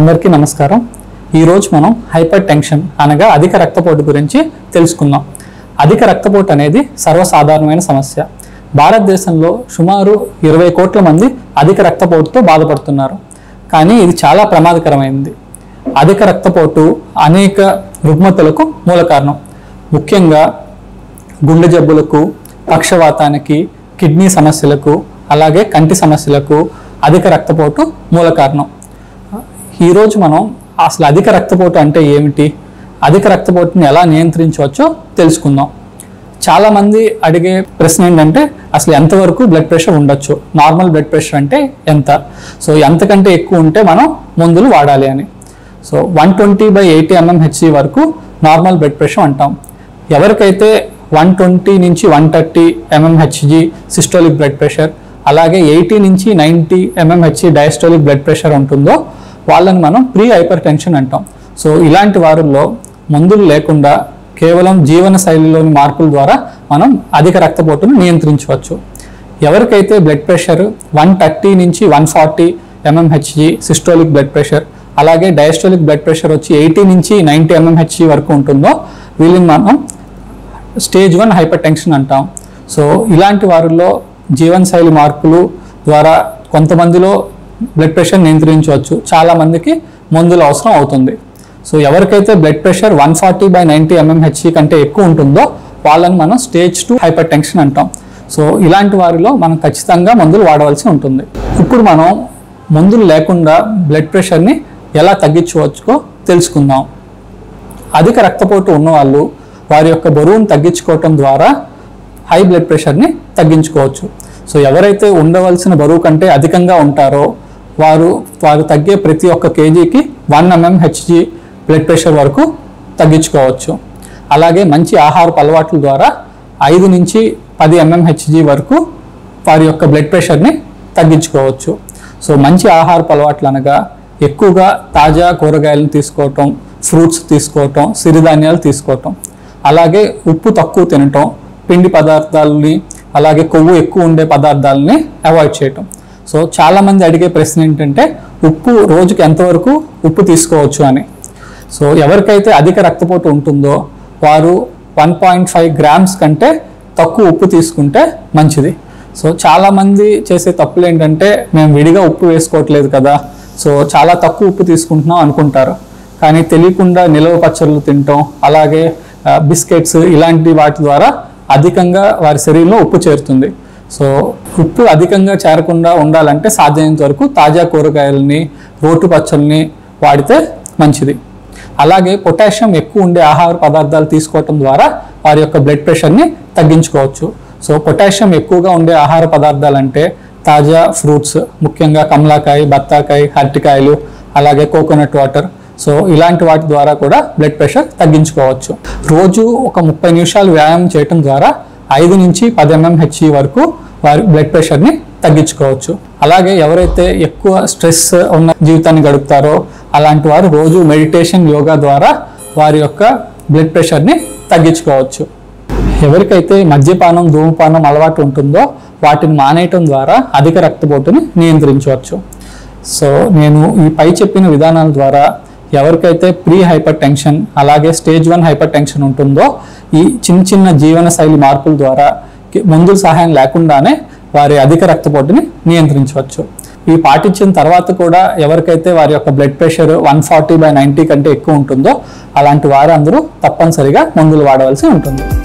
అందరికీ నమస్కారం ఈరోజు మనం హైపర్ టెన్షన్ అనగా అధిక రక్తపోటు గురించి తెలుసుకుందాం అధిక రక్తపోటు అనేది సర్వసాధారణమైన సమస్య భారతదేశంలో సుమారు ఇరవై కోట్ల మంది అధిక రక్తపోటుతో బాధపడుతున్నారు కానీ ఇది చాలా ప్రమాదకరమైనది అధిక రక్తపోటు అనేక రుగ్మతలకు మూల కారణం ముఖ్యంగా గుండె జబ్బులకు పక్షవాతానికి కిడ్నీ సమస్యలకు అలాగే కంటి సమస్యలకు అధిక రక్తపోటు మూల కారణం ఈరోజు మనం అసలు అధిక రక్తపోటు అంటే ఏమిటి అధిక రక్తపోటుని ఎలా నియంత్రించవచ్చో తెలుసుకుందాం చాలామంది అడిగే ప్రశ్న ఏంటంటే అసలు ఎంతవరకు బ్లడ్ ప్రెషర్ ఉండొచ్చు నార్మల్ బ్లడ్ ప్రెషర్ అంటే ఎంత సో ఎంతకంటే ఎక్కువ ఉంటే మనం మందులు వాడాలి అని so one twenty by eighty mmHg వరకు నార్మల్ బ్లడ్ ప్రెషర్ అంటాం ఎవరికైతే వన్ ట్వంటీ నుంచి one thirty mmHg systolic blood pressure అలాగే ఎయిటీ నుంచి ninety mmHg diastolic blood pressure ఉంటుందో వాళ్ళని మనం ప్రీ హైపర్ టెన్షన్ అంటాం సో ఇలాంటి వారుల్లో మందులు లేకుండా కేవలం జీవన శైలిలోని మార్పుల ద్వారా మనం అధిక రక్తపోటును నియంత్రించవచ్చు ఎవరికైతే బ్లడ్ ప్రెషర్ వన్ థర్టీ నుంచి one forty mmHg systolic blood pressure అలాగే డయాస్టోలిక్ బ్లడ్ ప్రెషర్ వచ్చి ఎయిటీ నుంచి నైంటీ ఎంఎంహెచ్జి వరకు ఉంటుందో వీళ్ళని మనం స్టేజ్ వన్ హైపర్ టెన్షన్ అంటాం సో ఇలాంటి వారిలో జీవనశైలి మార్పులు ద్వారా కొంతమందిలో బ్లడ్ ప్రెషర్ నియంత్రించవచ్చు చాలా మందికి మందులు అవసరం అవుతుంది సో ఎవరికైతే blood pressure one forty by ninety mmHg కంటే ఎక్కువ ఉంటుందో వాళ్ళని మనం స్టేజ్ టూ హైపర్ టెన్షన్ అంటాం సో ఇలాంటి వారిలో మనం ఖచ్చితంగా మందులు వాడవలసి ఉంటుంది ఇప్పుడు మనం మందులు లేకుండా బ్లడ్ ప్రెషర్ని ఎలా తగ్గించవచ్చో తెలుసుకుందాం అధిక రక్తపోటు ఉన్నవాళ్ళు వారి యొక్క బరువును తగ్గించుకోవటం ద్వారా హై బ్లడ్ ప్రెషర్ని తగ్గించుకోవచ్చు సో ఎవరైతే ఉండవలసిన బరువు కంటే అధికంగా ఉంటారో వారు వారు తగ్గే ప్రతి ఒక్క కేజీకి one mm Hg blood pressure వరకు తగ్గించుకోవచ్చు అలాగే మంచి ఆహారపు అలవాట్ల ద్వారా ఐదు నుంచి పది ఎంఎం హెచ్జి వరకు వారి యొక్క బ్లడ్ ప్రెషర్ని తగ్గించుకోవచ్చు సో మంచి ఆహారపు అలవాట్లు అనగా ఎక్కువగా తాజా కూరగాయలను తీసుకోవటం ఫ్రూట్స్ తీసుకోవటం సిరిధాన్యాలు తీసుకోవటం అలాగే ఉప్పు తక్కువ తినటం పిండి పదార్థాలని అలాగే కొవ్వు ఎక్కువ ఉండే పదార్థాలని అవాయిడ్ చేయటం సో చాలామంది అడిగే ప్రశ్న ఏంటంటే ఉప్పు రోజుకి ఎంతవరకు ఉప్పు తీసుకోవచ్చు అని సో ఎవరికైతే అధిక రక్తపోటు ఉంటుందో వారు వన్ పాయింట్ ఫైవ్ గ్రామ్స్ కంటే తక్కువ ఉప్పు తీసుకుంటే మంచిది సో చాలామంది చేసే తప్పులు ఏంటంటే మేము విడిగా ఉప్పు వేసుకోవట్లేదు కదా సో చాలా తక్కువ ఉప్పు తీసుకుంటున్నాం అనుకుంటారు కానీ తెలియకుండా నిలవ పచ్చళ్ళు తినటం అలాగే ఆ, బిస్కెట్స్ ఇలాంటి వాటి ద్వారా అధికంగా వారి శరీరంలో ఉప్పు చేరుతుంది సో ఉప్పు అధికంగా చేరకుండా ఉండాలంటే సాధ్యమైనంత వరకు తాజా కూరగాయలని రోటు పచ్చళ్ళని వాడితే మంచిది అలాగే పొటాషియం ఎక్కువ ఉండే ఆహార పదార్థాలు తీసుకోవటం ద్వారా వారి యొక్క బ్లడ్ ప్రెషర్ని తగ్గించుకోవచ్చు సో పొటాషియం ఎక్కువగా ఉండే ఆహార పదార్థాలు అంటే తాజా ఫ్రూట్స్ ముఖ్యంగా కమలాకాయ బత్తాకాయ అరటికాయలు అలాగే కోకోనట్ వాటర్ సో ఇలాంటి వాటి ద్వారా కూడా బ్లడ్ ప్రెషర్ తగ్గించుకోవచ్చు రోజు ఒక ముప్పై నిమిషాలు వ్యాయామం చేయటం ద్వారా ఐదు నుంచి పది ఎంఎంహెచ్ఈ వరకు వారి బ్లడ్ ప్రెషర్ని తగ్గించుకోవచ్చు అలాగే ఎవరైతే ఎక్కువ స్ట్రెస్ ఉన్న జీవితాన్ని గడుపుతారో అలాంటి వారు రోజు మెడిటేషన్ యోగా ద్వారా వారి యొక్క బ్లడ్ ప్రెషర్ని తగ్గించుకోవచ్చు ఎవరికైతే మద్యపానం ధూమపానం అలవాటు ఉంటుందో వాటిని మానేయటం ద్వారా అధిక రక్తపోటుని నియంత్రించవచ్చు సో నేను ఈ పై చెప్పిన విధానాల ద్వారా ఎవరికైతే ప్రీ హైపర్ టెన్షన్ అలాగే స్టేజ్ వన్ హైపర్ టెన్షన్ ఉంటుందో ఈ చిన్న చిన్న జీవన శైలి మార్పుల ద్వారా కి- మందుల సహాయం లేకుండానే వారి అధిక రక్తపోటుని నియంత్రించవచ్చు ఇవి పాటించిన తర్వాత కూడా ఎవరికైతే వారి యొక్క blood pressure one forty by ninety కంటే ఎక్కువ ఉంటుందో అలాంటి వారందరూ తప్పనిసరిగా మందులు వాడవలసి ఉంటుంది